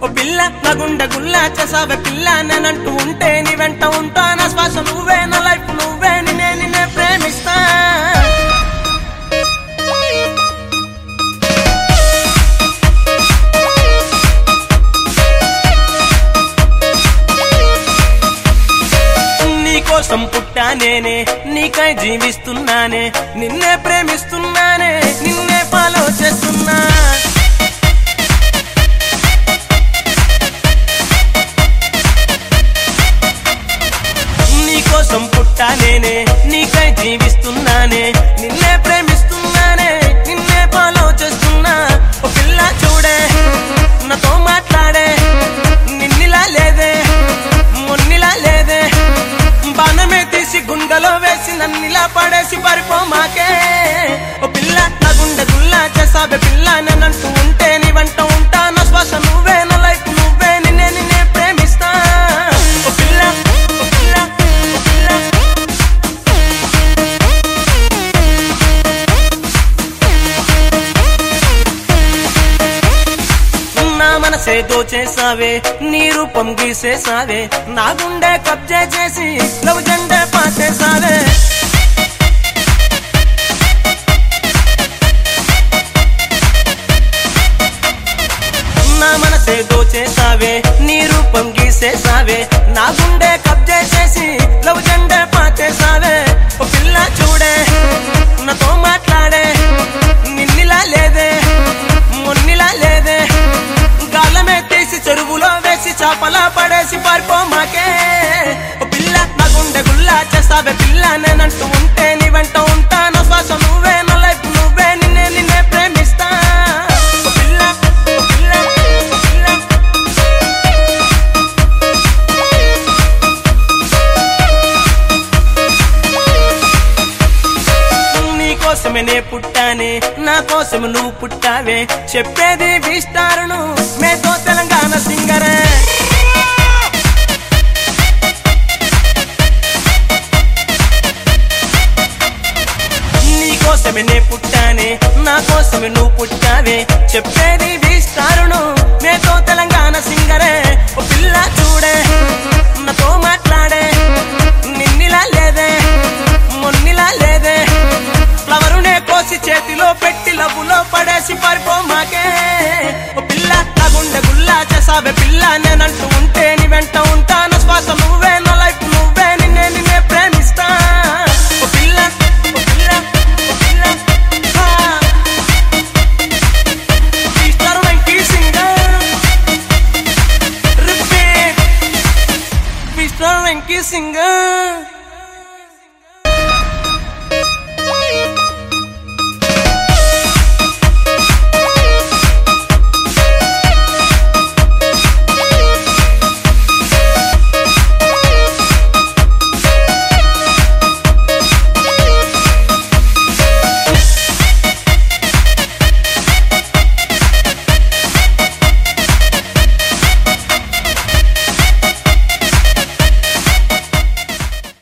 పిల్ల నా గుండె గుల్లా చేసావే పిల్ల నేనంటూ ఉంటే నీ వెంట ఉంటా నా శ్వాస నువ్వే నా లైఫ్ నువ్వే నిన్నే నిన్నే ప్రేమిస్తా నీ కోసం పుట్టా నేనే నీకై జీవిస్తున్నానే నిన్నే ప్రేమిస్తున్నానే నిన్నే ఫాలో చేస్తున్నా నీ కోసం పుట్టా నేనే నీకై జీవిస్తున్నానే నిన్నే ప్రేమిస్తున్నానే నిన్నే ఫాలో చేస్తున్నా ఓ పిల్ల చూడే నాతో మాట్లాడే నిన్నిలా లేదే మొన్నిలా లేదే బాణమే తీసి గుండెలో వేసి నన్నిలా పడేసి పరిపోమాకే ఓ పిల్ల నా గుండె గుల్లా చేసాబే పిల్ల నేనంటూ ఉంటే నీ వంట ఉంటా నా శ్వాస నువ్వే నా లైఫ్ నువ్వే నిన్నే నిన్నే ప్రేమిస్తా ఓ పిల్ల ఓ పిల్ల ఓ పిల్ల నా మనసే దోచేసావే నీ రూపం గీసేసావే నా గుండె కబ్జే చేసి లవ్ జెండే పాసేసావే నా మనసే దోచేసావే నీ రూపం గీసేసావే నా గుండె కబ్జే చేసి లవ్ జెండే పాచేసావే ఓ పిల్ల చూడే నాతో మాట్లాడే నిన్నిలా లేదే మొన్నిలా లేదే గాలమే తీసి చెరువులో వేసి చేపలా పడేసి పారిపోమాకే ఓ పిల్ల నా గుండె గుల్లా చేసావే పిల్ల నేనంటూ ఉంటే నీ వెంట ఉంటా నా శ్వాస నువ్వే నా లైఫ్ నువ్వే నిన్నే నిన్నే ప్రేమిస్తా ఓ పిల్ల ఓ పిల్ల ఓ పిల్ల నీ కోసమే నే పుట్టానే నా కోసం నువ్వు పుట్టావే చెప్పేది విస్తారును మేతో తెలంగాణ సింగరే నీ కోసమే నే పుట్టానే నా కోసమే నువ్వు పుట్టావే చెప్పేది విస్తారును మేతో తెలంగాణ సింగరే ఓ పిల్ల చూడే నాతో మాట్లాడే నిన్నిలా లేదే మొన్నిలా లేదే ఫ్లవరునే కోసి చేతిలో పెట్టి లవ్వులో పడేసి పారిపోమాకే ఓ పిల్ల నా గుండె గుల్లా చేసావే పిల్ల